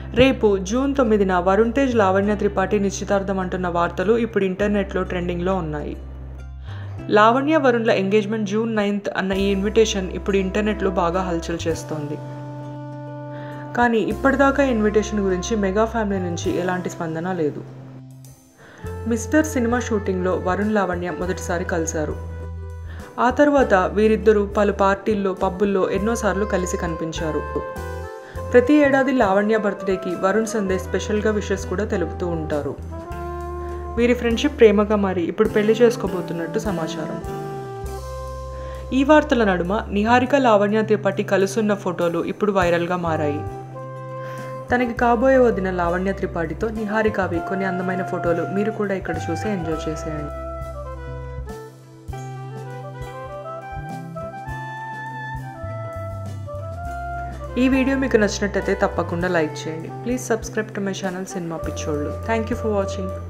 రేపు జూన్ తొమ్మిదిన వరుణ్ తేజ్ లావణ్య త్రిపాఠి నిశ్చితార్థం అంటున్న వార్తలు ఇప్పుడు ఇంటర్నెట్లో ట్రెండింగ్లో ఉన్నాయి లావణ్య వరుణ్ల ఎంగేజ్మెంట్ జూన్ నైన్త్ అన్న ఈ ఇన్విటేషన్ ఇప్పుడు ఇంటర్నెట్లో బాగా హల్చల్ చేస్తోంది కానీ ఇప్పటిదాకా ఇన్విటేషన్ గురించి మెగా ఫ్యామిలీ నుంచి ఎలాంటి స్పందన లేదు మిస్టర్ సినిమా షూటింగ్లో వరుణ్ లావణ్య మొదటిసారి కలిశారు ఆ తర్వాత వీరిద్దరూ పలు పార్టీల్లో పబ్బుల్లో ఎన్నోసార్లు కలిసి కనిపించారు ప్రతి ఏడాది లావణ్య బర్త్డేకి వరుణ్ సందేశ్ స్పెషల్గా విషెస్ కూడా తెలుపుతూ ఉంటారు వీరి ఫ్రెండ్షిప్ ప్రేమగా మారి ఇప్పుడు పెళ్లి చేసుకోబోతున్నట్టు సమాచారం ఈ వార్తల నడుమ నిహారిక లావణ్య త్రిపాఠి కలుసున్న ఫోటోలు ఇప్పుడు వైరల్గా మారాయి తనకి కాబోయే వదిన లావణ్య త్రిపాఠితో నిహారికవి కొన్ని అందమైన ఫోటోలు మీరు కూడా ఇక్కడ చూసి ఎంజాయ్ చేసేయండి ఈ వీడియో మీకు నచ్చినట్టయితే తప్పకుండా లైక్ చేయండి please subscribe to my channel సినిమా పిచ్చోళ్ళు థ్యాంక్ యూ ఫర్ వాచింగ్